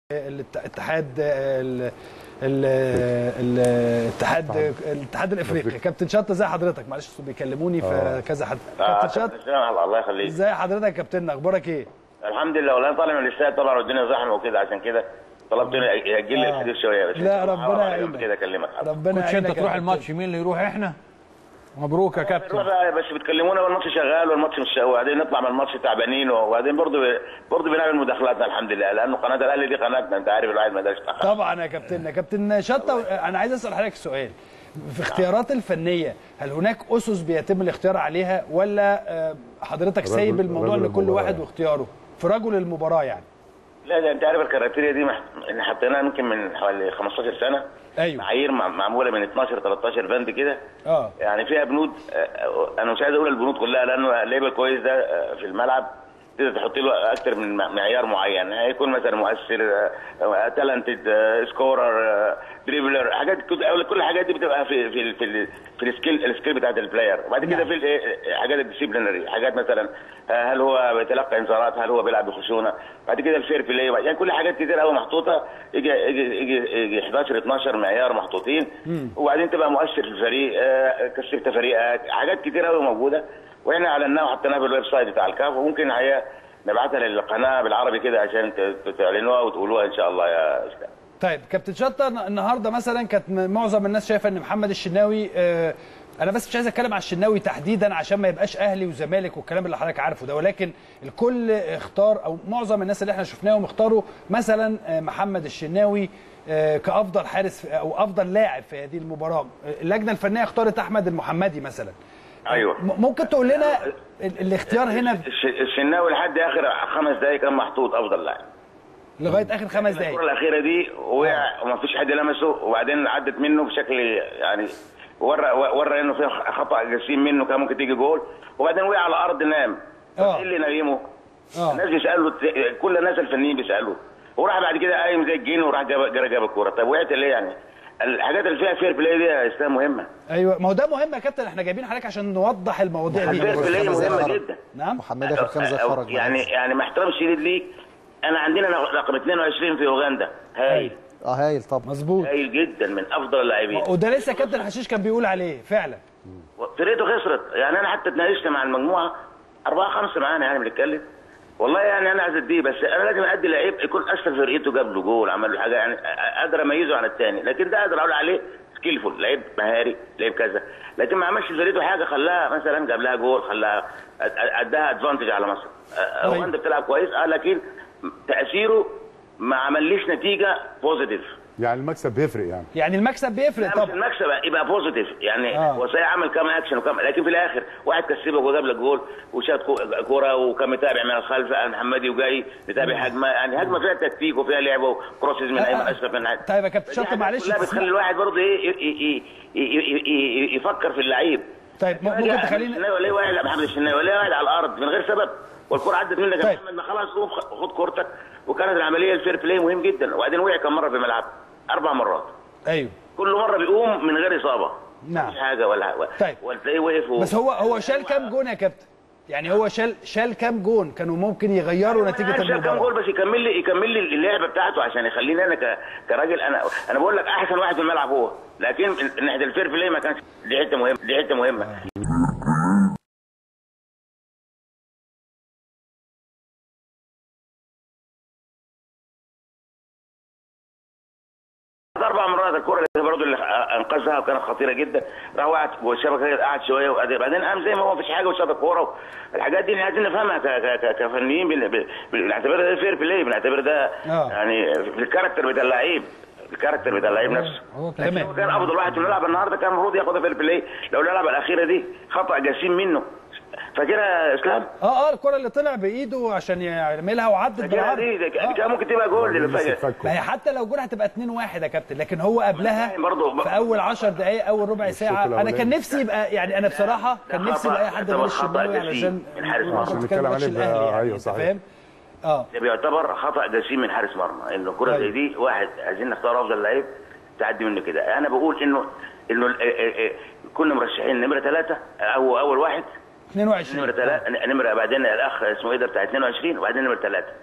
الاتحاد ال- ال- ال- الاتحاد الاتحاد الافريقي كابتن شطه ازي حضرتك معلش أصل بيكلموني في كذا حد كابتن شطه شطه الله يخليك ازي حضرتك يا كابتن اخبارك ايه الحمد لله والله أنا طالع من الاستاد طبعا والدنيا زحمه وكده عشان كده طلبت ياجل لي آه. الحديث شويه بس لا ربنا يعينك يعينك كده اكلمك ربنا كنتش يعينك انت يا تروح كابتن. الماتش مين اللي يروح احنا مبروك يا نروح كابتن بقى بس بتكلمونا والماتش شغال والماتش مش وبعدين نطلع من الماتش تعبانين وبعدين برضه برضه بنعمل مداخلاتنا الحمد لله لانه قناه الاهلي دي قناتنا انت عارف الواحد ما يقدرش يتاخر طبعا يا كابتن كابتن شطه انا عايز اسال حضرتك سؤال في اختيارات الفنيه هل هناك اسس بيتم الاختيار عليها ولا آه، حضرتك سايب رجل- الموضوع رجل لكل المباراة واحد يعني. واختياره في رجل المباراه يعني لا ده انت عارف الكراتيريا دي مح... احنا حطيناها يمكن من حوالي 15 سنه ايوه معايير مع- معموله من 12 13 بند كده اه يعني فيها بنود آه، انا مش عايز اقول البنود كلها لانه اللعيب الكويس ده آه، في الملعب تقدر تحط له اكتر من مع- معيار معين هيكون مثلا مؤثر تالنتد سكورر دريبلر حاجات كل كل الحاجات دي بتبقى في في ال- في ال- في السكيل السكيل بتاعت البلاير وبعد كده نعم. في ال- إيه، حاجات الديسيبلينري حاجات مثلا آه، هل هو بيتلقى انذارات هل هو بيلعب بخشونه بعد كده الفير بلاي يعني كل حاجات كتير قوي محطوطه يجي يجي يجي, يجي 11 12 معيار محطوطين وبعدين تبقى مؤثر في الفريق آه، كسبت فريقك حاجات كتير قوي موجوده واحنا اعلناها وحطيناها في الويب سايت بتاع الكاف وممكن هي نبعتها للقناه بالعربي كده عشان ت- تعلنوها وتقولوها ان شاء الله يا اسلام طيب كابتن شطه النهارده مثلا كانت م- معظم الناس شايفه ان محمد الشناوي آه، انا بس مش عايز اتكلم على الشناوي تحديدا عشان ما يبقاش اهلي وزمالك والكلام اللي حضرتك عارفه ده ولكن الكل اختار او معظم الناس اللي احنا شفناهم اختاروا مثلا آه، محمد الشناوي آه، كافضل حارس في- او افضل لاعب في هذه المباراه آه، اللجنه الفنيه اختارت احمد المحمدي مثلا ايوه م- ممكن تقول لنا ال- الاختيار هنا الش- الشناوي لحد اخر خمس دقائق كان محطوط افضل لاعب لغايه اخر خمس الكره دقائق الاخيره دي وقع وما فيش حد لمسه وبعدين عدت منه بشكل يعني ورى ورى انه في خطا جسيم منه كان ممكن تيجي جول وبعدين وقع على الارض نام آه. ايه اللي نايمه؟ آه. الناس بيسالوا كل الناس الفنيين بيسالوا وراح بعد كده قايم زي الجين وراح جاب جاب, جاب الكوره طب وقعت ليه يعني؟ الحاجات اللي فيها فير بلاي دي يا اسلام مهمه ايوه ما هو ده مهم يا كابتن احنا جايبين حضرتك عشان نوضح المواضيع دي الفير بلاي خمس دقايق مهمه خرج. جدا نعم محمد اخر خمس دقايق خرج يعني يعني مع احترام شديد ليك انا عندنا رقم 22 في اوغندا هايل اه هايل طبعا مظبوط هايل جدا من افضل اللاعبين وده لسه كابتن حشيش كان بيقول عليه فعلا فرقته خسرت يعني انا حتى اتناقشت مع المجموعه أربعة خمسة معانا يعني بنتكلم والله يعني انا عايز اديه بس انا لازم ادي لعيب يكون اسفل فرقته جاب له جول عمل له حاجه يعني اقدر اميزه عن الثاني لكن ده اقدر اقول عليه سكيلفول لعيب مهاري لعيب كذا لكن ما عملش فرقته حاجه خلاها مثلا جاب لها جول خلاها أد- اداها ادفانتج على مصر أه، طيب. اوغندا بتلعب كويس اه لكن تاثيره ما عمليش نتيجه بوزيتيف يعني المكسب بيفرق يعني يعني المكسب بيفرق لا مش طبعا المكسب يبقى بوزيتيف يعني آه. هو صحيح عمل كام اكشن وكام لكن في الاخر واحد كسبك وجاب لك جول وشاط كو- كوره وكان متابع من الخلف آه، محمدي وجاي متابع هجمه يعني هجمه فيها تكتيك وفيها لعبه وكروسز من آه، ايمن آه. اشرف من حد طيب يا كابتن شطة معلش لا تسمح- بتخلي الواحد برضه ايه ي- ي- ي- ي- ي- ي- يفكر في اللعيب طيب م- ممكن تخليني الشناوي ليه واحد محمد الشناوي ليه واحد على الارض من غير سبب والكره عدت منك طيب. يا محمد ما خلاص قوم خ- خد كورتك وكانت العمليه الفير بلاي مهم جدا وبعدين وقع كم مره في الملعب اربع مرات ايوه كل مره بيقوم من غير اصابه نعم. مفيش حاجه ولا طيب. ولا تلاقيه وقف و... بس هو هو شال كام جون يا كابتن يعني هو شال شال كام جون كانوا ممكن يغيروا نتيجه أنا عارف شال كام المباراه جول بس يكمل لي يكمل لي اللعبه بتاعته عشان يخليني انا ك... كراجل انا انا بقول لك احسن واحد في الملعب هو لكن من ناحيه الفير بلاي ما كانش دي حته مهمه دي حته مهمه اربع مرات الكره اللي برضه اللي انقذها وكانت خطيره جدا راح وقعت والشبكه كده قعد شويه وبعدين بعدين قام زي ما هو مفيش حاجه وشاط الكوره الحاجات دي اللي عايزين نفهمها ك- ك- ك- كفنيين بن- بن- بنعتبر ده فير بلاي بنعتبر ده آه. يعني في الكاركتر بتاع اللعيب الكاركتر بتاع اللعيب نفسه هو تمام. هو كان افضل واحد في الملعب النهارده كان المفروض ياخد فير بلاي لو اللعبه الاخيره دي خطا جسيم منه فاكرها يا اسلام اه اه الكره اللي طلع بايده عشان يعملها وعدت فاكرها بالعرض دي دي- دي آه. كان ممكن تبقى جول اللي بس فاكر فكوا. ما هي حتى لو جون هتبقى 2 1 يا كابتن لكن هو قبلها برضه- في اول 10 دقائق اول ربع ساعه انا كان الأولاني. نفسي يبقى يعني انا بصراحه كان ده نفسي خطأ. يبقى اي حد يعتبر غير خطأ الشناوي جسيم علشان من حارس مرمى. عشان نتكلم عليه الاهلي بقى. يعني أيوة انت صحيح. فاهم اه ده بيعتبر خطا جسيم من حارس مرمى انه كره زي أيوة. دي واحد عايزين نختار افضل لعيب تعدي منه كده انا بقول انه انه ال- ال- ال- كنا مرشحين نمره ثلاثه او اول واحد نمره 22 ثلاثه نمره بعدين الاخ اسمه ايه ده بتاع 22 وبعدين نمره ثلاثه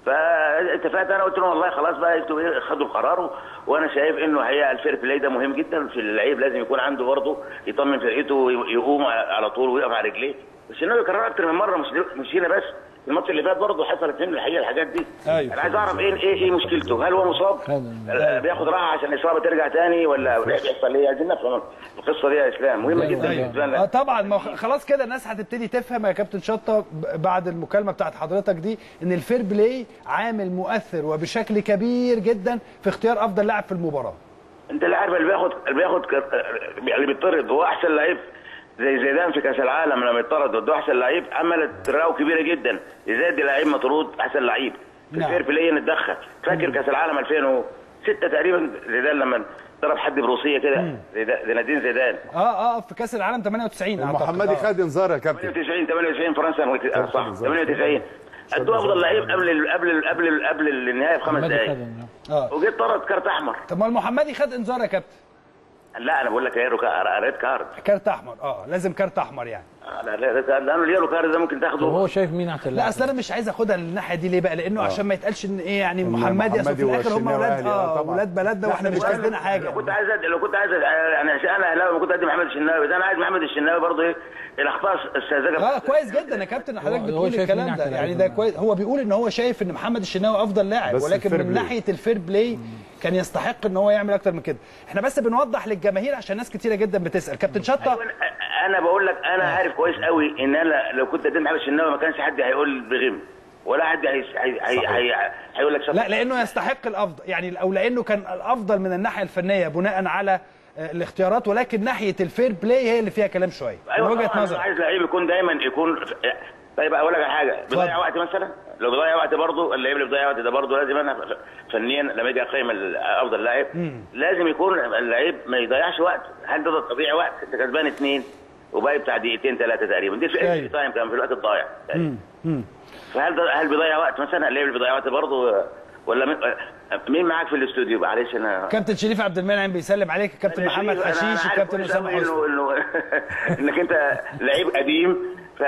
فاتفقت انا قلت لهم والله خلاص بقى انتوا إيه، خدوا القرار و- وانا شايف انه هي الفير بلاي ده مهم جدا في اللعيب لازم يكون عنده برضه يطمن فرقته وي- يقوم على طول ويقف على رجليه بس انه يكررها اكتر من مره مش مش هنا بس الماتش اللي فات برضه حصلت منه الحقيقه الحاجات دي أيوة. انا عايز اعرف ايه ايه ايه مشكلته هل هو مصاب آه، بياخد راحه عشان الاصابه ترجع تاني ولا بيحصل ايه عايزين نفهم القصه دي يا اسلام مهمه جدا بالنسبه اه لنا طبعا ما هو خلاص كده الناس هتبتدي تفهم يا كابتن شطه ب- بعد المكالمه بتاعت حضرتك دي ان الفير بلاي عامل مؤثر وبشكل كبير جدا في اختيار افضل لاعب في المباراه انت اللي عارف اللي بياخد اللي بياخد ك- اللي بيطرد هو احسن لعيب زي زيدان في كاس العالم لما يطرد ضده احسن لعيب عملت راو كبيره جدا زيدان دي لعيب مطرود احسن لعيب في نعم. الفير بلاي نتدخل فاكر كاس العالم 2006 تقريبا زيدان لما ضرب حد بروسيه كده زيدان- زينادين زيدان اه اه في كاس العالم 98 اعتقد محمدي آه. خد انذار يا كابتن 98 98 فرنسا مت- آه، صح 98 ادوا افضل لعيب قبل ال- قبل ال- قبل ال- قبل النهايه بخمس محمدي دقائق خدم اه وجيت طرد كارت احمر طب ما المحمدي خد انذار يا كابتن لا انا بقول لك يا ريد كارد كارت احمر اه لازم كارت احمر يعني آه، لا لا لا، لانه اليلو كارد ده ممكن طب تاخده هو شايف مين احسن لا لاعب اصل انا مش عايز اخدها للناحيه دي ليه بقى لانه عشان ما يتقالش ان ايه يعني إن محمدي اصل في محمدي الاخر هم والشناوي اولاد أهلي، آه، اه طبعاً. اولاد بلدنا واحنا مش قصدنا حاجه لو كنت عايز أد- لو كنت عايز أد- يعني عشان انا اهلاوي كنت ادي محمد الشناوي بس انا عايز محمد الشناوي برضه ايه الاخطاء الساذجه اه كويس جدا يا كابتن حضرتك هو بتقول شايف الكلام مين ده أحسن يعني لاعب ده في كويس هو بيقول ان هو شايف ان محمد الشناوي افضل لاعب بس ولكن الفير من بلاي. ناحيه الفير بلاي كان يستحق ان هو يعمل اكتر من كده احنا بس بنوضح للجماهير عشان ناس كتيره جدا بتسال كابتن شطه انا بقول لك انا عارف كويس قوي ان انا لو كنت اديت محمد الشناوي ما كانش حد هيقول بغم ولا حد هي- هي- هي- هي- هيقول لك شطر. لا لانه يستحق الافضل يعني او لانه كان الافضل من الناحيه الفنيه بناء على آه، الاختيارات ولكن ناحيه الفير بلاي هي اللي فيها كلام شويه من ايوه وجهه طبعا أنا نظر عايز لعيب يكون دايما يكون طيب اقول لك على حاجه بيضيع وقت مثلا لو بيضيع وقت برضه اللعيب اللي بيضيع وقت ده برضه لازم انا ف- فنيا لما اجي اقيم ال- افضل لاعب لازم يكون اللعيب ما يضيعش وقت هل ده تضييع وقت انت كسبان اثنين وباقي بتاع دقيقتين ثلاثه تقريبا دي في أيوة. اي تايم كان في الوقت الضايع تقريباً. فهل ده هل بيضيع وقت مثلا اللاعب اللي بيضيع وقت برضه ولا مين- مين معاك في الاستوديو معلش انا كابتن شريف عبد المنعم بيسلم عليك كابتن محمد أنا- أنا حشيش عارف الكابتن كويس اسامه أوي حسني انه انه انك انت لعيب قديم ف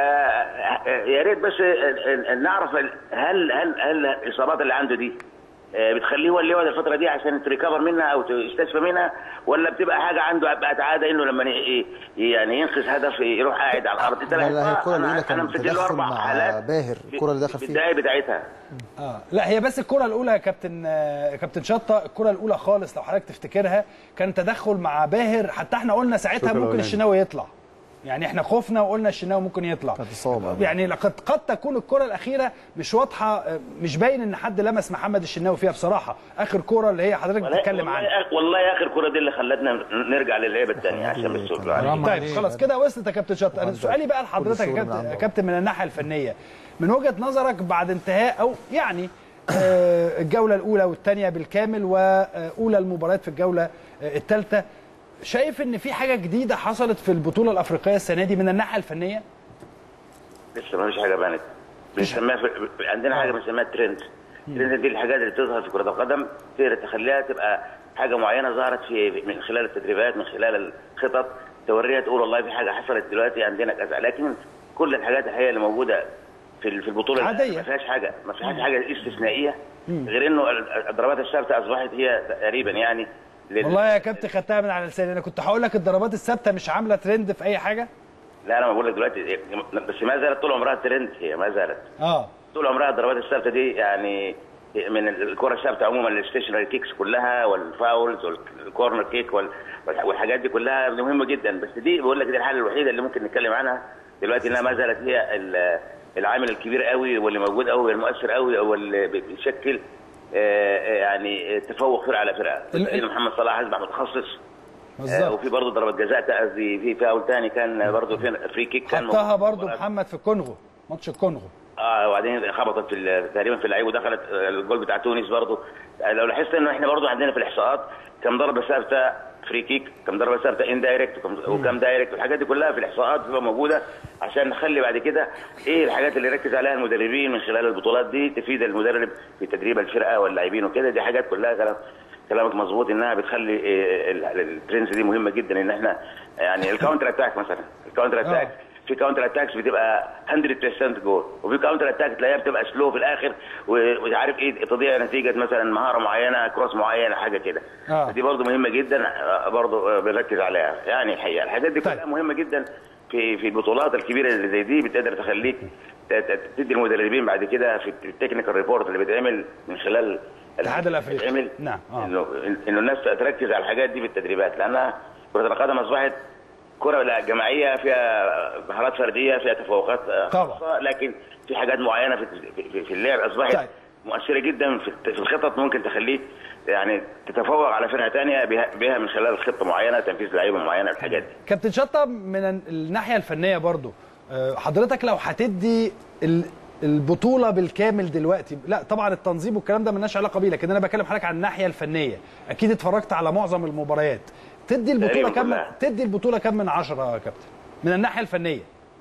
يا ريت بس نعرف هل هل هل الاصابات اللي عنده دي آه، بتخليه هو اللي يقعد الفتره دي عشان تريكفر منها او يستشفى منها ولا بتبقى حاجه عنده بقت عاده انه لما ي- يعني ينقذ هدف يروح قاعد على الارض انت لا، لا، هي الكرة أنا- الأولى انا كان مسجل له تدخل اربع مع حالات باهر، الكرة اللي دخل في فيها. الدقايق بتاعتها اه لا هي بس الكره الاولى يا كابتن آه، كابتن شطه الكره الاولى خالص لو حضرتك تفتكرها كان تدخل مع باهر حتى احنا قلنا ساعتها الشوط ممكن الأولاني. الشناوي يطلع يعني احنا خفنا وقلنا الشناوي ممكن يطلع كانت إصابة. يعني لقد قد تكون الكره الاخيره مش واضحه آه، مش باين ان حد لمس محمد الشناوي فيها بصراحه اخر كره اللي هي حضرتك والله- بتتكلم والله عنها آخ- والله اخر كره دي اللي خلتنا نرجع للعيبه الثانيه عشان بس تقول عليك. حرام طيب عليك. خلاص كده وصلت يا كابتن شط انا سؤالي بقى لحضرتك يا الشغل من كابتن عنده. يا كابتن من الناحيه الفنيه من وجهه نظرك بعد انتهاء او يعني آه، الجوله الاولى والثانيه بالكامل واولى المباريات في الجوله الثالثه شايف ان في حاجه جديده حصلت في البطوله الافريقيه السنه دي من الناحيه الفنيه لسه ما فيش حاجه بانت بنسميها في... عندنا حاجه بنسميها ترند الترند دي الحاجات اللي بتظهر في كره القدم تقدر تخليها تبقى حاجه معينه ظهرت في من خلال التدريبات من خلال الخطط توريها تقول والله في حاجه حصلت دلوقتي عندنا كذا لكن كل الحاجات الحقيقه اللي موجوده في ال- في البطوله عادية. ما فيهاش حاجه ما فيهاش حاجه استثنائيه غير انه ال- الضربات الثابته اصبحت هي تقريبا يعني لل- والله يا كابتن خدتها من على لساني انا كنت هقول لك الضربات الثابته مش عامله ترند في اي حاجه لا انا بقول لك دلوقتي بس ما زالت طول عمرها ترند هي ما زالت اه طول عمرها الضربات الثابته دي يعني من الكره الثابته عموما الستيشنري كيكس كلها والفاولز والكورنر كيك وال- والحاجات دي كلها مهمه جدا بس دي بقول لك دي الحاله الوحيده اللي ممكن نتكلم عنها دلوقتي انها ما زالت هي ال- العامل الكبير قوي واللي موجود قوي والمؤثر قوي واللي بيشكل آه، آه، يعني تفوق فرقه على فرقه ال- ال- محمد صلاح اصبح متخصص آه، بالظبط وفي برضه ضربه جزاء قصدي في فاول ثاني كان برضه في فري كيك كان حطها موجود. برضو محمد في الكونغو ماتش الكونغو اه وبعدين خبطت في ال- تقريبا في اللعيب ودخلت آه، الجول بتاع تونس برضه لو لاحظت انه احنا برضه عندنا في الاحصاءات كم ضربه ثابته فري كيك كم ضربه ثابته ان دايركت وكم دايركت والحاجات دي كلها في الاحصاءات بتبقى موجوده عشان نخلي بعد كده ايه الحاجات اللي يركز عليها المدربين من خلال البطولات دي تفيد المدرب في تدريب الفرقه واللاعبين وكده دي حاجات كلها كلام كلامك مظبوط انها بتخلي إيه، ال- ال- الترندز دي مهمه جدا ان احنا يعني الكاونتر اتاك مثلا الكاونتر اتاك في كاونتر اتاكس بتبقى 100% جول وفي كاونتر اتاك تلاقيها بتبقى سلو في الاخر و- ومش عارف ايه تضيع نتيجه مثلا مهاره معينه كروس معينه حاجه كده آه. دي برضه مهمه جدا آه، برضه آه، بنركز عليها يعني الحقيقه الحاجات دي طيب. كلها مهمه جدا في في البطولات الكبيره اللي زي دي بتقدر تخليك ت- ت- تدي المدربين بعد كده في التكنيكال ريبورت اللي بيتعمل من خلال الاتحاد الأفريقي. بيتعمل نعم، آه. انه انه الناس تركز على الحاجات دي في التدريبات لانها كره القدم اصبحت كره لا جماعيه فيها مهارات فرديه فيها تفوقات آه، طبعا. خاصة، لكن في حاجات معينه في في, في اللعب اصبحت طيب. مؤثره جدا في الت- في الخطط ممكن تخليك يعني تتفوق على فرقه ثانيه بها, بها من خلال خطه معينه تنفيذ لعيبه معينه الحاجات دي كابتن شطه من الناحيه الفنيه برضو آه، حضرتك لو هتدي ال- البطوله بالكامل دلوقتي لا طبعا التنظيم والكلام ده ملناش علاقه بيه لكن انا بكلم حضرتك عن الناحيه الفنيه اكيد اتفرجت على معظم المباريات تدي البطوله تقريباً كم كلها. تدي البطوله كم من عشرة يا كابتن من الناحيه الفنيه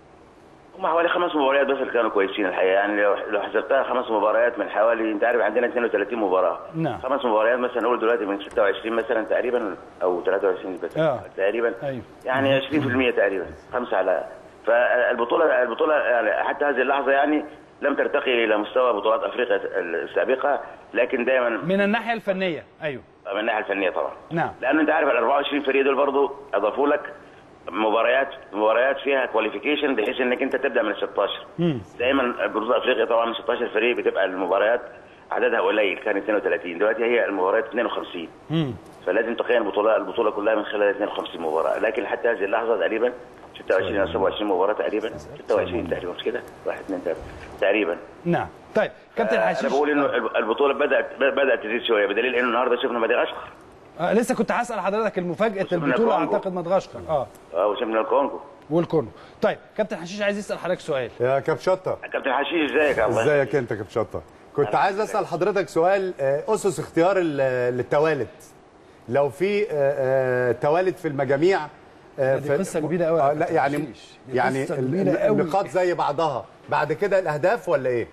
هم حوالي خمس مباريات بس اللي كانوا كويسين الحقيقه يعني لو لو حسبتها خمس مباريات من حوالي انت عارف عندنا 32 مباراه نعم. خمس مباريات مثلا نقول دلوقتي من 26 مثلا تقريبا او 23 بس آه. تقريبا أيوه. يعني 20% تقريبا خمسه على فالبطوله البطوله يعني حتى هذه اللحظه يعني لم ترتقي الى مستوى بطولات افريقيا السابقه لكن دايما من الناحيه الفنيه ايوه من الناحيه الفنيه طبعا نعم. لان انت عارف ال 24 فريق دول برضه اضافوا لك مباريات مباريات فيها كواليفيكيشن بحيث انك انت تبدا من ال 16 دايما بطوله افريقيا طبعا من 16 فريق بتبقى المباريات عددها قليل كان 32 دلوقتي هي المباريات 52 امم فلازم تقيم البطوله البطوله كلها من خلال 52 مباراه لكن حتى هذه اللحظه تقريبا 26 او 27 مباراه تقريبا 26 تقريبا مش كده؟ 1 2 3 تقريبا نعم طيب كابتن انا حشيش بقول انه البطوله بدات بدات تزيد شويه بدليل انه النهارده شفنا مدغشقر آه لسه كنت هسال حضرتك المفاجاه وشفنا البطوله الكونغو. اعتقد مدغشقر اه اه وشفنا الكونغو والكونغو طيب كابتن حشيش عايز يسال حضرتك سؤال يا كابتن شطه كابتن حشيش ازيك يا الله ازيك انت يا كابتن شطه كنت عايز اسال حضرتك سؤال آه، اسس اختيار ال- للتوالد لو في آه، آه، توالد في المجاميع آه، دي في- قصة كبيرة أوي يا آه، لا كابتن يعني حشيش. دي يعني قصة ال- كبيرة ال- أوي. النقاط زي بعضها بعد كده الاهداف ولا ايه؟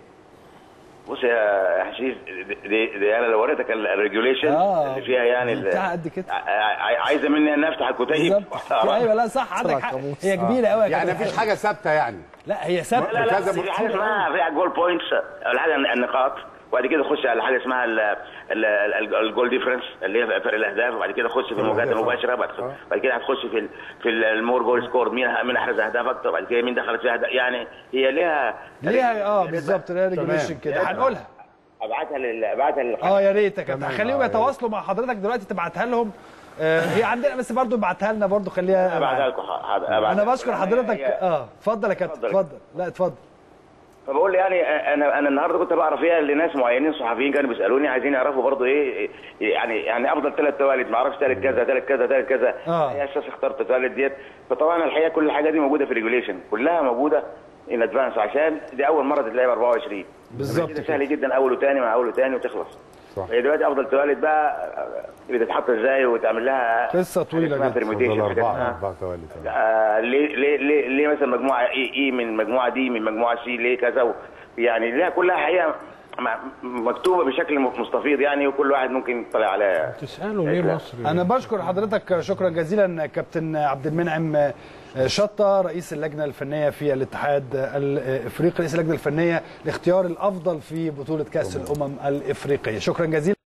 بص يا حشيش دي, دي انا لو وريتك ال- الريجوليشن آه. اللي فيها يعني ال- بتاع قد كده. ع- ع- عايزه مني ان افتح الكتيب بالظبط ايوه لا صح عندك حق قاموس. هي كبيره قوي يا يعني كابتن مفيش حشيش. حاجه ثابته يعني لا هي ثابته لا لا كذا بس في حاجه محطوط. اسمها فيها جول بوينتس ولا حاجه النقاط وبعد كده خش على حاجه اسمها ال- ال- ال- الجول ديفرنس اللي هي فرق الاهداف وبعد كده خش في المواجهات الأهداف. المباشره بعد آه. بعد كده هتخش في ال- في ال- المور جول سكور مين مين احرز اهداف اكتر بعد كده مين دخلت فيها أهداف. يعني هي ليها ليها اه بالظبط ليها ريجوليشن كده هنقولها ابعتها لل ابعتها لل اه يا ريت يا كابتن تمام، خليهم آه، يا يتواصلوا مع حضرتك دلوقتي تبعتها لهم آه هي عندنا بس برضو ابعتها لنا برضو خليها ابعتها لكم حاضر، أبعتها انا لكم. بشكر حضرتك هي- اه اتفضل يا كابتن اتفضل. اتفضل لا اتفضل فبقول يعني انا انا النهارده كنت بقرا فيها لناس معينين صحفيين كانوا بيسالوني عايزين يعرفوا برضه ايه يعني يعني افضل ثلاث توالد ما اعرفش ثالث كذا ثالث كذا ثالث كذا آه. هي اساس اخترت ثالث ديت فطبعا الحقيقه كل الحاجات دي موجوده في ريجوليشن كلها موجوده ان ادفانس عشان دي اول مره تتلعب 24 بالظبط كده كده. سهل جدا اول وثاني مع اول وثاني وتخلص صح. هي دلوقتي افضل توالد بقى بتتحط ازاي وتعمل لها قصة طويلة حاجة اسمها جدا. permutation، اتفضل حاجة اربعه اسمها- اربعه توالي تمام. آه ليه ليه ليه ليه مثلا مجموعه اي اي من مجموعه دي من مجموعه سي ليه كذا و- يعني ليها كلها حقيقه م- مكتوبه بشكل مستفيض يعني وكل واحد ممكن يطلع عليها تساله ليه مصر انا بشكر حضرتك شكرا جزيلا كابتن عبد المنعم شطه رئيس اللجنه الفنيه في الاتحاد الافريقي رئيس اللجنه الفنيه لاختيار الافضل في بطوله كاس الامم الافريقيه شكرا جزيلا